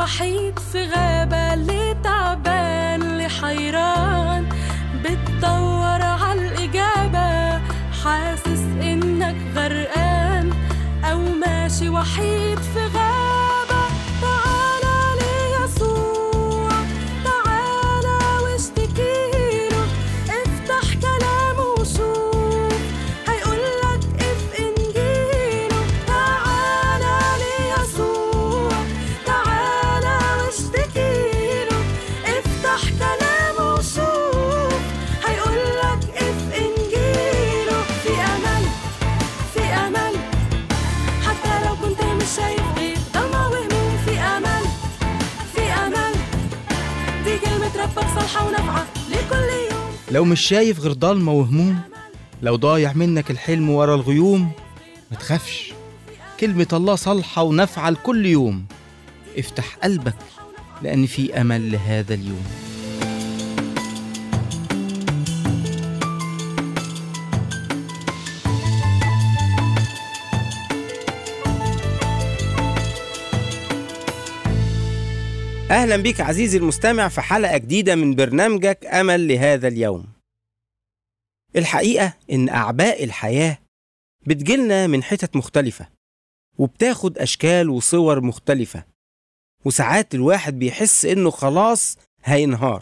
وحيد في غابة اللي تعبان اللي حيران بتدور عالإجابة حاسس إنك غرقان أو ماشي وحيد في غابة تعالى ليسوع تعالى واشتكيله افتح كلامه وشوف هيقولك اف انجيله تعالى ليسوع تعالى واشتكيله افتح كلامه وشوف هيقولك اف انجيله في امل في امل حتى لو كنت مش شايف غير ضلمة وهموم في امل في امل دي كلمة ربك صالحة ونافعة لكل يوم لو مش شايف غير ضلمة وهموم لو ضايع منك الحلم ورا الغيوم ما تخافش كلمة الله صالحة ونافعة لكل يوم افتح قلبك لأن في أمل لهذا اليوم أهلا بك عزيزي المستمع في حلقة جديدة من برنامجك أمل لهذا اليوم. الحقيقة إن أعباء الحياة بتجيلنا من حتت مختلفة وبتاخد أشكال وصور مختلفة وساعات الواحد بيحس إنه خلاص هينهار.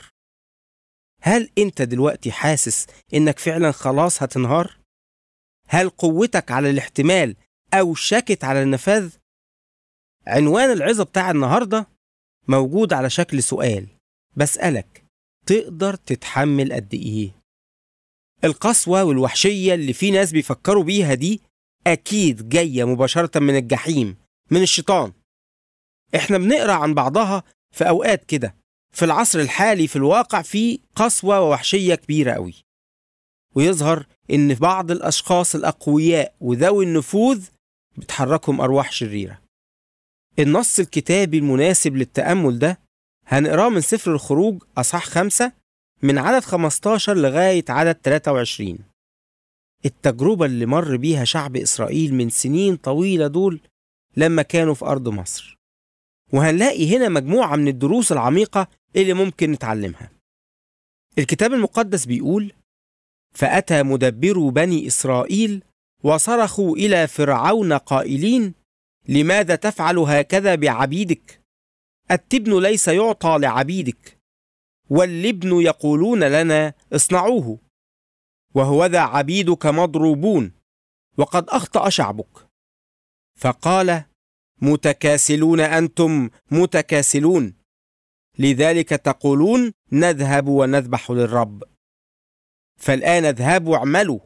هل أنت دلوقتي حاسس إنك فعلا خلاص هتنهار؟ هل قوتك على الاحتمال أو شكت على النفاذ؟ عنوان العظة بتاع النهارده موجود على شكل سؤال بسألك تقدر تتحمل قد إيه؟ القسوة والوحشية اللي في ناس بيفكروا بيها دي أكيد جاية مباشرة من الجحيم من الشيطان إحنا بنقرأ عن بعضها في أوقات كده في العصر الحالي في الواقع في قسوة ووحشية كبيرة قوي ويظهر إن بعض الأشخاص الأقوياء وذوي النفوذ بتحركهم أرواح شريرة النص الكتابي المناسب للتأمل ده هنقراه من سفر الخروج أصحاح خمسة من عدد 15 لغاية عدد 23 التجربة اللي مر بيها شعب إسرائيل من سنين طويلة دول لما كانوا في أرض مصر وهنلاقي هنا مجموعة من الدروس العميقة اللي ممكن نتعلمها الكتاب المقدس بيقول فأتى مدبرو بني إسرائيل وصرخوا إلى فرعون قائلين لماذا تفعل هكذا بعبيدك التبن ليس يعطى لعبيدك واللبن يقولون لنا اصنعوه وهوذا عبيدك مضروبون وقد اخطا شعبك فقال متكاسلون انتم متكاسلون لذلك تقولون نذهب ونذبح للرب فالان اذهبوا واعملوا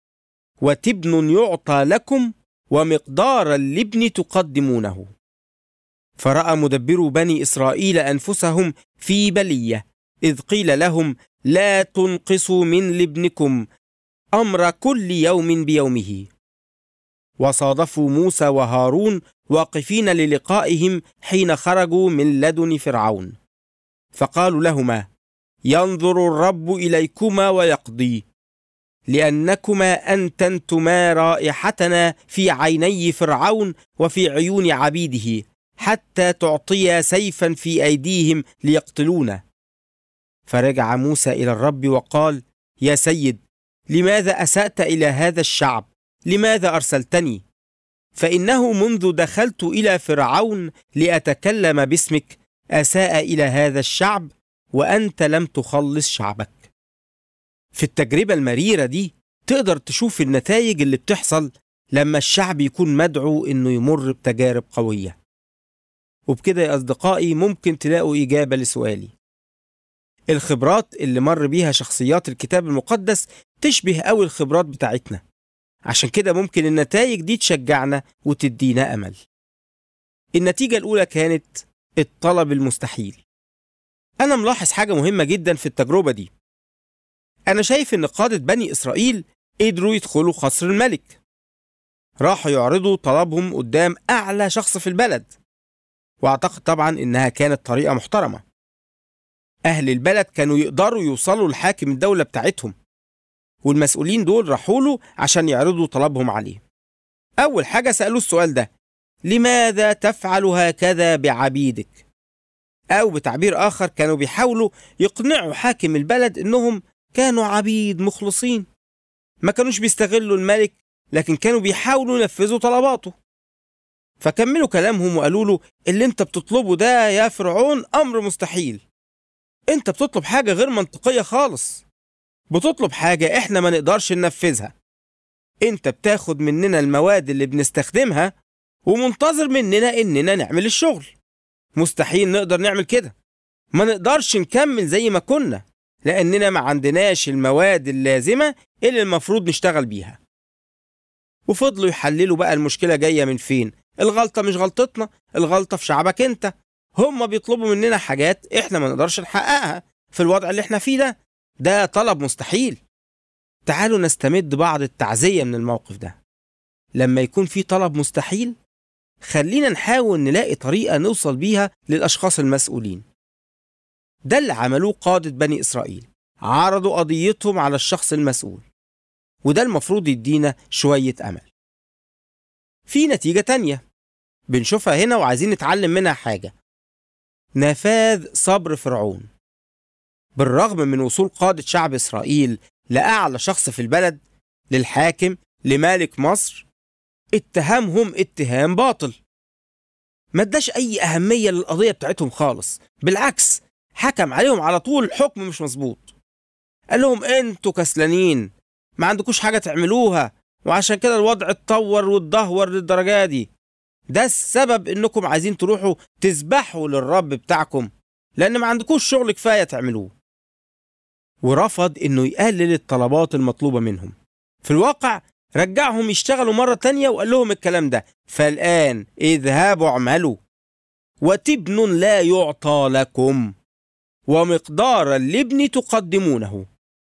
وتبن يعطى لكم ومقدار اللبن تقدمونه فراى مدبر بني اسرائيل انفسهم في بليه اذ قيل لهم لا تنقصوا من لبنكم امر كل يوم بيومه وصادفوا موسى وهارون واقفين للقائهم حين خرجوا من لدن فرعون فقالوا لهما ينظر الرب اليكما ويقضي لأنكما أنتنتما رائحتنا في عيني فرعون وفي عيون عبيده حتى تعطيا سيفا في أيديهم ليقتلونا فرجع موسى إلى الرب وقال يا سيد لماذا أسأت إلى هذا الشعب لماذا أرسلتني فإنه منذ دخلت إلى فرعون لأتكلم باسمك أساء إلى هذا الشعب وأنت لم تخلص شعبك في التجربة المريرة دي تقدر تشوف النتائج اللي بتحصل لما الشعب يكون مدعو إنه يمر بتجارب قوية وبكده يا أصدقائي ممكن تلاقوا إجابة لسؤالي الخبرات اللي مر بيها شخصيات الكتاب المقدس تشبه أوي الخبرات بتاعتنا عشان كده ممكن النتائج دي تشجعنا وتدينا أمل النتيجة الأولى كانت الطلب المستحيل أنا ملاحظ حاجة مهمة جدا في التجربة دي أنا شايف إن قادة بني إسرائيل قدروا يدخلوا قصر الملك راحوا يعرضوا طلبهم قدام أعلى شخص في البلد وأعتقد طبعا إنها كانت طريقة محترمة أهل البلد كانوا يقدروا يوصلوا لحاكم الدولة بتاعتهم والمسؤولين دول راحوا له عشان يعرضوا طلبهم عليه أول حاجة سألوه السؤال ده لماذا تفعل هكذا بعبيدك؟ أو بتعبير آخر كانوا بيحاولوا يقنعوا حاكم البلد إنهم كانوا عبيد مخلصين ما كانوش بيستغلوا الملك لكن كانوا بيحاولوا ينفذوا طلباته فكملوا كلامهم وقالوا له اللي انت بتطلبه ده يا فرعون أمر مستحيل انت بتطلب حاجة غير منطقية خالص بتطلب حاجة احنا ما نقدرش ننفذها انت بتاخد مننا المواد اللي بنستخدمها ومنتظر مننا اننا نعمل الشغل مستحيل نقدر نعمل كده ما نقدرش نكمل زي ما كنا لاننا ما عندناش المواد اللازمة اللي المفروض نشتغل بيها وفضلوا يحللوا بقى المشكلة جاية من فين الغلطة مش غلطتنا الغلطة في شعبك انت هم بيطلبوا مننا حاجات احنا ما نقدرش نحققها في الوضع اللي احنا فيه ده ده طلب مستحيل تعالوا نستمد بعض التعزية من الموقف ده لما يكون في طلب مستحيل خلينا نحاول نلاقي طريقة نوصل بيها للأشخاص المسؤولين ده اللي عملوه قادة بني إسرائيل عرضوا قضيتهم على الشخص المسؤول وده المفروض يدينا شوية أمل في نتيجة تانية بنشوفها هنا وعايزين نتعلم منها حاجة نفاذ صبر فرعون بالرغم من وصول قادة شعب إسرائيل لأعلى شخص في البلد للحاكم لمالك مصر اتهمهم اتهام باطل ما اداش أي أهمية للقضية بتاعتهم خالص بالعكس حكم عليهم على طول حكم مش مظبوط قال لهم انتوا كسلانين ما عندكوش حاجة تعملوها وعشان كده الوضع اتطور واتدهور للدرجة دي ده السبب انكم عايزين تروحوا تسبحوا للرب بتاعكم لان ما عندكوش شغل كفاية تعملوه ورفض انه يقلل الطلبات المطلوبة منهم في الواقع رجعهم يشتغلوا مرة تانية وقال لهم الكلام ده فالآن اذهبوا اعملوا وتبن لا يعطى لكم ومقدار الابن تقدمونه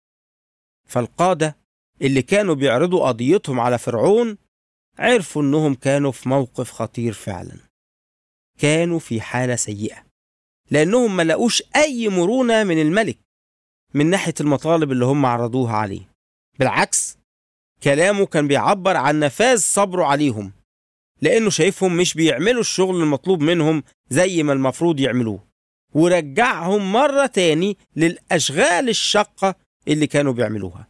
فالقادة اللي كانوا بيعرضوا قضيتهم على فرعون عرفوا انهم كانوا في موقف خطير فعلا كانوا في حالة سيئة لانهم ما لقوش اي مرونة من الملك من ناحية المطالب اللي هم عرضوها عليه بالعكس كلامه كان بيعبر عن نفاذ صبره عليهم لانه شايفهم مش بيعملوا الشغل المطلوب منهم زي ما المفروض يعملوه ورجعهم مرة تاني للأشغال الشاقة اللي كانوا بيعملوها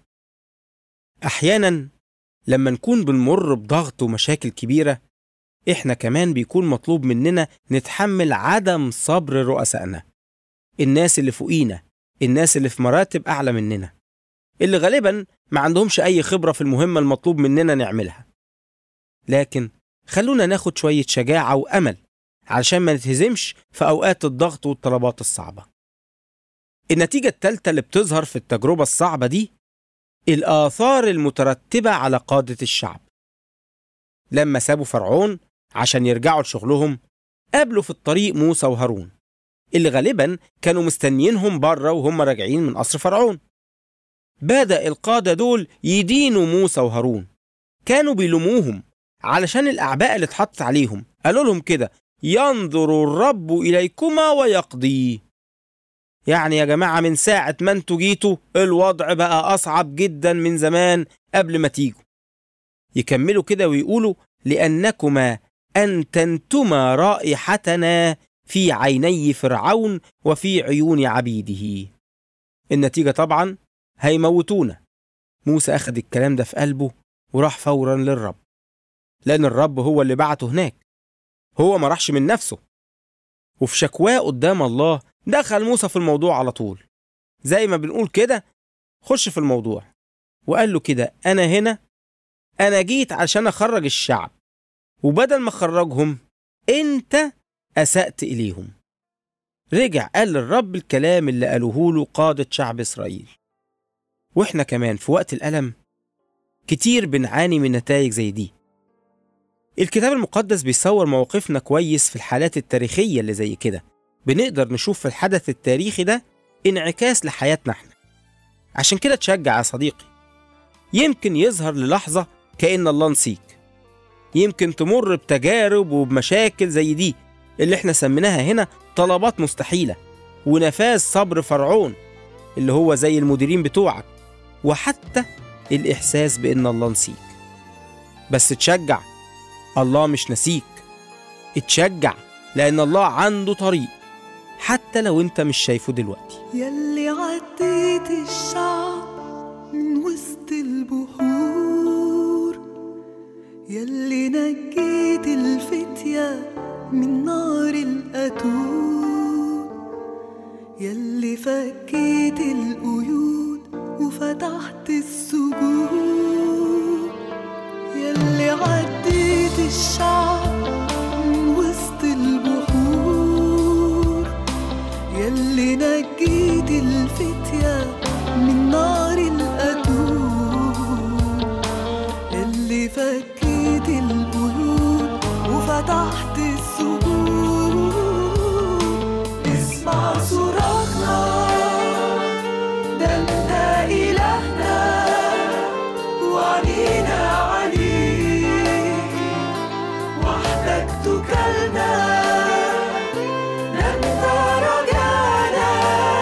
أحيانا لما نكون بنمر بضغط ومشاكل كبيرة إحنا كمان بيكون مطلوب مننا نتحمل عدم صبر رؤسائنا الناس اللي فوقينا الناس اللي في مراتب أعلى مننا اللي غالبا ما عندهمش أي خبرة في المهمة المطلوب مننا نعملها لكن خلونا ناخد شوية شجاعة وأمل علشان ما نتهزمش في أوقات الضغط والطلبات الصعبة النتيجة التالتة اللي بتظهر في التجربة الصعبة دي الآثار المترتبة على قادة الشعب لما سابوا فرعون عشان يرجعوا لشغلهم قابلوا في الطريق موسى وهارون اللي غالبا كانوا مستنيينهم بره وهم راجعين من قصر فرعون بدأ القادة دول يدينوا موسى وهارون كانوا بيلوموهم علشان الأعباء اللي اتحطت عليهم قالوا لهم كده ينظر الرب إليكما ويقضي يعني يا جماعة من ساعة ما انتوا جيتوا الوضع بقى أصعب جدا من زمان قبل ما تيجوا يكملوا كده ويقولوا لأنكما أنتنتما رائحتنا في عيني فرعون وفي عيون عبيده النتيجة طبعا هيموتونا موسى أخد الكلام ده في قلبه وراح فورا للرب لأن الرب هو اللي بعته هناك هو ما راحش من نفسه وفي شكواه قدام الله دخل موسى في الموضوع على طول زي ما بنقول كده خش في الموضوع وقال له كده أنا هنا أنا جيت عشان أخرج الشعب وبدل ما أخرجهم أنت أسأت إليهم رجع قال للرب الكلام اللي قالوه له قادة شعب إسرائيل وإحنا كمان في وقت الألم كتير بنعاني من نتائج زي دي الكتاب المقدس بيصور مواقفنا كويس في الحالات التاريخية اللي زي كده بنقدر نشوف في الحدث التاريخي ده انعكاس لحياتنا احنا عشان كده تشجع يا صديقي يمكن يظهر للحظة كأن الله نسيك يمكن تمر بتجارب وبمشاكل زي دي اللي احنا سميناها هنا طلبات مستحيلة ونفاذ صبر فرعون اللي هو زي المديرين بتوعك وحتى الإحساس بأن الله نسيك بس تشجع الله مش نسيك اتشجع لأن الله عنده طريق حتى لو انت مش شايفه دلوقتي يلي عديت الشعب من وسط البحور يلي نجيت الفتية من نار القتول يلي فكيت القيود وفتحت السجون يلي عديت الشعب من وسط البحور يلي نجيت الفتية من نار القتول يلي فكيت القيود وفتحت السجون اسمع صراخنا ده انت إلهنا وعنينا عليك وحدك تكلنا انت رجعنا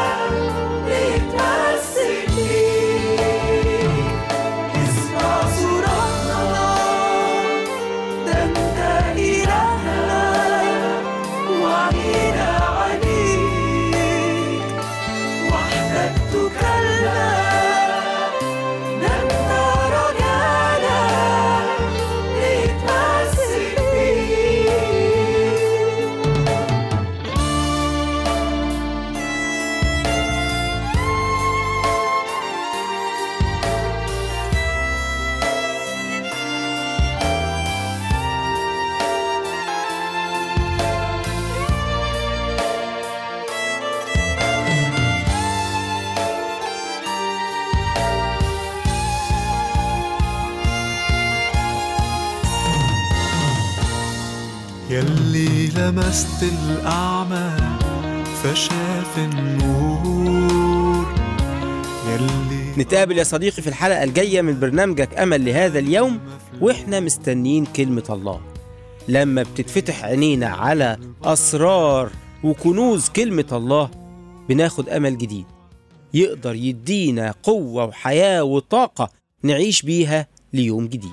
نتمسك بيك اسمع صراخنا ده انت إلهنا وعنينا عليك وحدك تكلنا انت رجعنا نتمسك بيك يلي لمست الأعمى فشاف النور يلي نتقابل يا صديقي في الحلقة الجاية من برنامجك أمل لهذا اليوم وإحنا مستنيين كلمة الله لما بتتفتح عينينا على أسرار وكنوز كلمة الله بناخد أمل جديد يقدر يدينا قوة وحياة وطاقة نعيش بيها ليوم جديد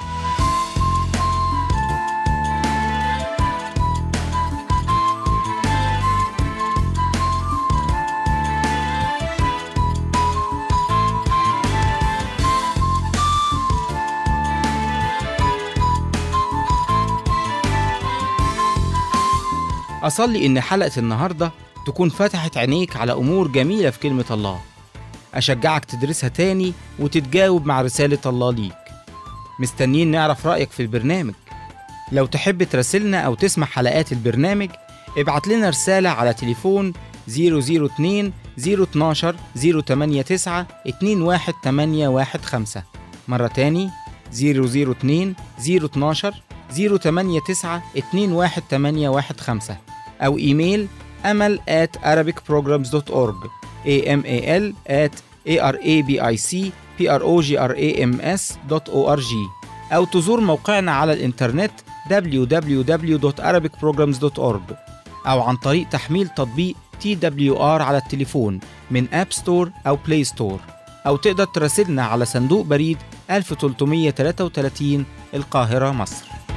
أصلي إن حلقة النهاردة تكون فتحت عينيك على أمور جميلة في كلمة الله أشجعك تدرسها تاني وتتجاوب مع رسالة الله ليك مستنيين نعرف رأيك في البرنامج لو تحب تراسلنا أو تسمع حلقات البرنامج ابعت لنا رسالة على تليفون 002 012 089 21815 مرة تاني 002 012 089 21815 أو إيميل أمل at arabicprograms.org amal at arabicprograms.org أو تزور موقعنا على الإنترنت www.arabicprograms.org أو عن طريق تحميل تطبيق TWR على التليفون من أب ستور أو بلاي ستور أو تقدر تراسلنا على صندوق بريد 1333 القاهرة مصر